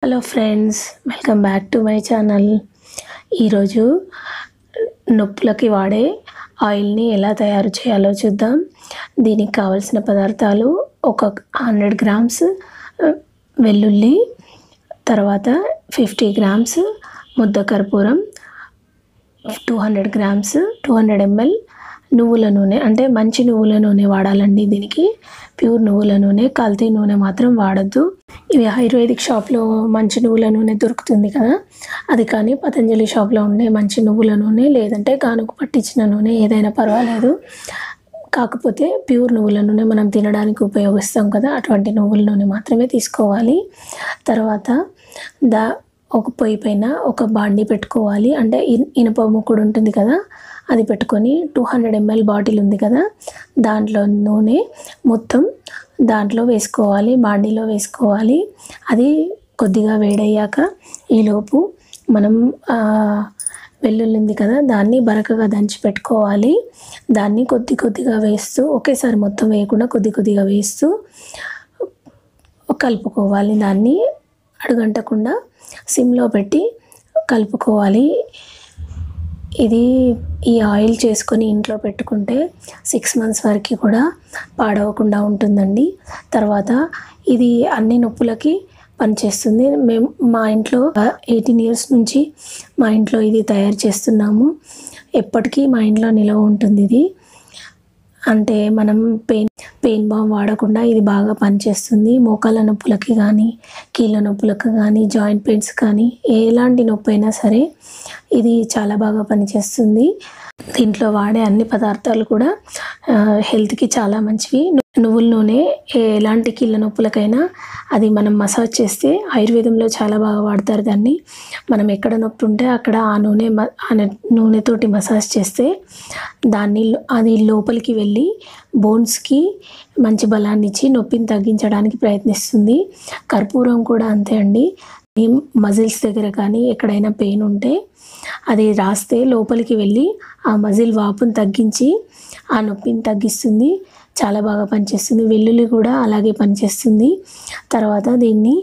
hello friends welcome back to my channel ఈరోజు నొప్పులకి వాడే ఆయిల్ని ఎలా తయారు చేయాలో చూద్దాం దీనికి కావలసిన పదార్థాలు ఒక హండ్రెడ్ గ్రామ్స్ ఆ, వెల్లుల్లి తర్వాత ఫిఫ్టీ గ్రామ్స్ ముద్ద కర్పూరం two hundred grams two hundred ML నువ్వుల నూనె అంటే మంచి నువ్వుల నూనె వాడాలండి దీనికి ప్యూర్ నువ్వుల నూనె కల్తీ నూనె మాత్రం వాడద్దు ఇవి ఆయుర్వేదిక్ షాప్లో మంచి నువ్వుల నూనె దొరుకుతుంది కదా అది కానీ పతంజలి షాప్లో ఉండే మంచి నువ్వుల నూనె లేదంటే గానుగు పట్టించిన నూనె ఏదైనా పర్వాలేదు కాకపోతే ప్యూర్ నువ్వుల నూనె మనం తినడానికి ఉపయోగిస్తాం కదా అటువంటి నువ్వుల నూనె మాత్రమే తీసుకోవాలి తర్వాత దా ఒక పొయ్యి పైన ఒక బాండి పెట్టుకోవాలి అంటే ఇన్- ఇనుప ముక్కుడు ఉంటుంది కదా అది పెట్టుకొని టూ హండ్రెడ్ ఎంఎల్ బాటిల్ ఉంది కదా దాంట్లో నూనె మొత్తం దాంట్లో వేసుకోవాలి బాండీలో వేసుకోవాలి అది కొద్దిగా వేడయ్యాక ఈలోపు మనం ఆ, వెల్లుల్లి ఉంది కదా దాన్ని బరకగా దంచి పెట్టుకోవాలి దాన్ని కొద్ది కొద్దిగా వేస్తూ ఒకేసారి మొత్తం వేయకుండా కొద్ది కొద్దిగా వేస్తూ కలుపుకోవాలి దాన్ని అడుగంటకుండా సిమ్లో పెట్టి కలుపుకోవాలి ఇది ఈ ఆయిల్ చేసుకొని ఇంట్లో పెట్టుకుంటే సిక్స్ మంత్స్ వరకు కూడా పాడవకుండా ఉంటుందండి తర్వాత ఇది అన్ని నొప్పులకి పనిచేస్తుంది మేము మా ఇంట్లో ఎయిటీన్ ఇయర్స్ నుంచి మా ఇంట్లో ఇది తయారు చేస్తున్నాము ఎప్పటికీ మా ఇంట్లో నిలవ ఉంటుంది ఇది అంటే మనం పెయిన్ పెయిన్ బామ్ వాడకుండా ఇది బాగా పనిచేస్తుంది మోకాళ్ళ నొప్పులకి కానీ కీళ్ళ నొప్పులకు కానీ జాయింట్ పెయిన్స్ కానీ ఎలాంటి నొప్పి అయినా సరే ఇది చాలా బాగా పనిచేస్తుంది దీంట్లో వాడే అన్ని పదార్థాలు కూడా ఆ, హెల్త్కి చాలా మంచివి ను- నువ్వుల నూనె ఎలాంటి కీళ్ళ నొప్పులకైనా అది మనం మసాజ్ చేస్తే ఆయుర్వేదంలో చాలా బాగా వాడతారు దాన్ని మనం ఎక్కడ నొప్పి ఉంటే అక్కడ ఆ నూనె మ- ఆ న- నూనెతోటి మసాజ్ చేస్తే దాన్ని లో- అది లోపలికి వెళ్ళి బోన్స్కి మంచి బలాన్ని ఇచ్చి నొప్పిని తగ్గించడానికి ప్రయత్నిస్తుంది కర్పూరం కూడా అంతే అండి ఈ మజిల్స్ దగ్గర కానీ ఎక్కడైనా పెయిన్ ఉంటే అది రాస్తే లోపలికి వెళ్ళి ఆ మజిల్ వాపుని తగ్గించి ఆ నొప్పిని తగ్గిస్తుంది చాలా బాగా పనిచేస్తుంది వెల్లుల్లి కూడా అలాగే పనిచేస్తుంది తర్వాత దీన్ని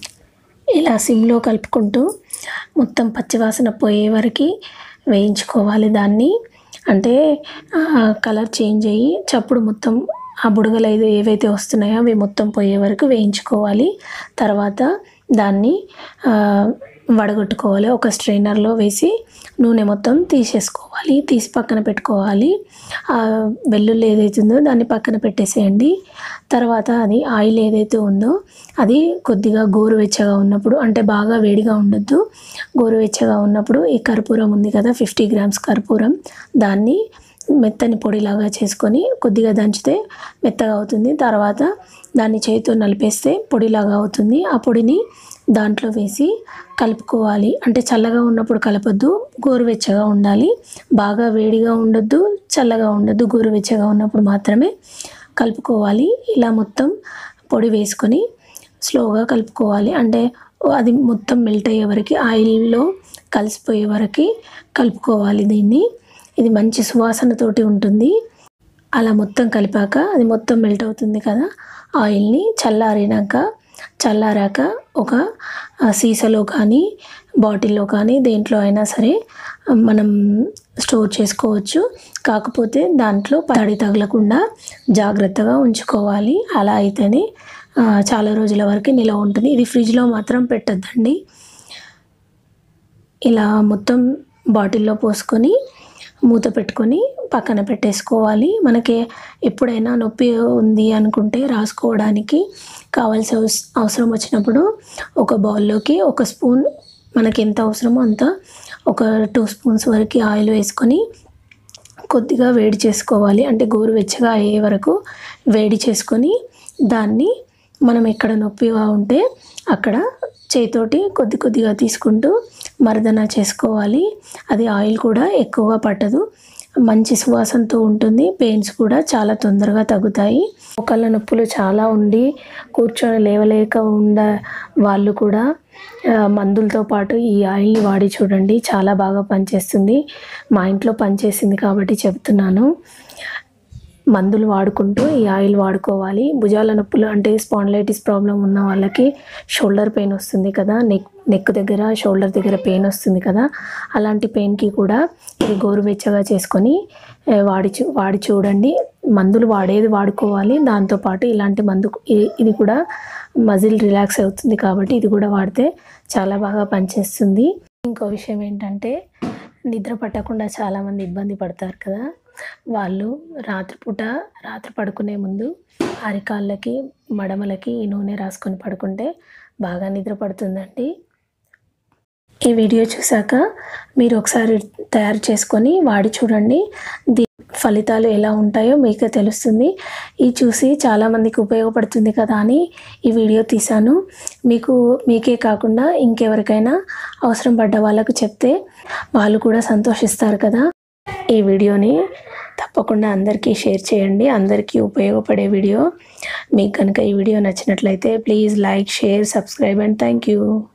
ఇలా సిమ్లో కలుపుకుంటూ మొత్తం పచ్చివాసన పోయే వరకు వేయించుకోవాలి దాన్ని అంటే ఆ, కలర్ చేంజ్ అయ్యి చప్పుడు మొత్తం ఆ బుడగలు అయితే ఏవైతే వస్తున్నాయో అవి మొత్తం పోయే వరకు వేయించుకోవాలి తర్వాత దాన్ని ఆ, వడగొట్టుకోవాలి ఒక స్ట్రైనర్లో వేసి నూనె మొత్తం తీసేసుకోవాలి తీసి పక్కన పెట్టుకోవాలి ఆ వెల్లుల్లి ఏదైతే ఉందో దాన్ని పక్కన పెట్టేసేయండి తర్వాత అది ఆయిల్ ఏదైతే ఉందో అది కొద్దిగా గోరువెచ్చగా ఉన్నప్పుడు అంటే బాగా వేడిగా ఉండొద్దు గోరువెచ్చగా ఉన్నప్పుడు ఈ కర్పూరం ఉంది కదా ఫిఫ్టీ గ్రామ్స్ కర్పూరం దాన్ని మెత్తని పొడిలాగా చేసుకొని కొద్దిగా దంచితే మెత్తగా అవుతుంది తర్వాత దాన్ని చేతితో నలిపేస్తే పొడిలాగా అవుతుంది ఆ పొడిని దాంట్లో వేసి కలుపుకోవాలి అంటే చల్లగా ఉన్నప్పుడు కలపొద్దు గోరువెచ్చగా ఉండాలి బాగా వేడిగా ఉండొద్దు చల్లగా ఉండొద్దు గోరువెచ్చగా ఉన్నప్పుడు మాత్రమే కలుపుకోవాలి ఇలా మొత్తం పొడి వేసుకొని స్లోగా కలుపుకోవాలి అంటే అది మొత్తం మెల్ట్ అయ్యే వరకు ఆయిల్లో కలిసిపోయే వరకు కలుపుకోవాలి దీన్ని ఇది మంచి సువాసనతోటి ఉంటుంది అలా మొత్తం కలిపాక అది మొత్తం మెల్ట్ అవుతుంది కదా ఆయిల్ని చల్లారినాక చల్లారాక ఒక ఆ, సీసాలో కానీ బాటిల్లో కానీ దేంట్లో అయినా సరే మనం స్టోర్ చేసుకోవచ్చు కాకపోతే దాంట్లో తడి తగలకుండా జాగ్రత్తగా ఉంచుకోవాలి అలా అయితేనే ఆ, చాలా రోజుల వరకు నిలవ ఉంటుంది ఇది ఫ్రిడ్జ్లో మాత్రం పెట్టద్దండి ఇలా మొత్తం బాటిల్లో పోసుకొని మూత పెట్టుకొని పక్కన పెట్టేసుకోవాలి మనకి ఎప్పుడైనా నొప్పి ఉంది అనుకుంటే రాసుకోవడానికి కావాల్సిన అవస- అవసరం వచ్చినప్పుడు ఒక బౌల్లోకి ఒక స్పూన్ మనకి ఎంత అవసరమో అంత ఒక టూ స్పూన్స్ వరకు ఆయిల్ వేసుకొని కొద్దిగా వేడి చేసుకోవాలి అంటే గోరువెచ్చగా అయ్యే వరకు వేడి చేసుకొని దాన్ని మనం ఎక్కడ నొప్పిగా ఉంటే అక్కడ చేతోటి కొద్ది కొద్దిగా తీసుకుంటూ మర్దన చేసుకోవాలి అది ఆయిల్ కూడా ఎక్కువగా పట్టదు మంచి సువాసనతో ఉంటుంది పెయిన్స్ కూడా చాలా తొందరగా తగ్గుతాయి మోకాళ్ళ నొప్పులు చాలా ఉండి కూర్చొని లేవలేక ఉండ వాళ్ళు కూడా ఆ, మందులతో పాటు ఈ ఆయిల్ని వాడి చూడండి చాలా బాగా పనిచేస్తుంది మా ఇంట్లో పనిచేసింది కాబట్టి చెప్తున్నాను మందులు వాడుకుంటూ ఈ ఆయిల్ వాడుకోవాలి భుజాల నొప్పులు అంటే స్పాండ్లైటిస్ ప్రాబ్లం ఉన్న వాళ్ళకి షోల్డర్ పెయిన్ వస్తుంది కదా నెక్ నెక్ దగ్గర షోల్డర్ దగ్గర పెయిన్ వస్తుంది కదా అలాంటి పెయిన్కి కూడా ఇది గోరువెచ్చగా చేసుకొని ఏ, వాడి చూ వాడి చూడండి మందులు వాడేది వాడుకోవాలి దాంతోపాటు ఇలాంటి మందు ఇ- ఇది కూడా మజిల్ రిలాక్స్ అవుతుంది కాబట్టి ఇది కూడా వాడితే చాలా బాగా పనిచేస్తుంది ఇంకో విషయం ఏంటంటే నిద్ర పట్టకుండా చాలామంది ఇబ్బంది పడతారు కదా వాళ్ళు రాత్రిపూట రాత్రి పడుకునే ముందు అరికాళ్ళకి మడమలకి ఈ నూనె రాసుకొని పడుకుంటే బాగా నిద్ర పడుతుందండి ఈ వీడియో చూశాక మీరు ఒకసారి తయారు చేసుకొని వాడి చూడండి దీ ఫలితాలు ఎలా ఉంటాయో మీకే తెలుస్తుంది ఇది చూసి చాలామందికి ఉపయోగపడుతుంది కదా అని ఈ వీడియో తీశాను మీకు మీకే కాకుండా ఇంకెవరికైనా అవసరం పడ్డ వాళ్ళకు చెప్తే వాళ్ళు కూడా సంతోషిస్తారు కదా ఈ వీడియోని తప్పకుండా అందరికీ షేర్ చేయండి అందరికీ ఉపయోగపడే వీడియో మీకు కనుక ఈ వీడియో నచ్చినట్లయితే please like share subscribe and thank you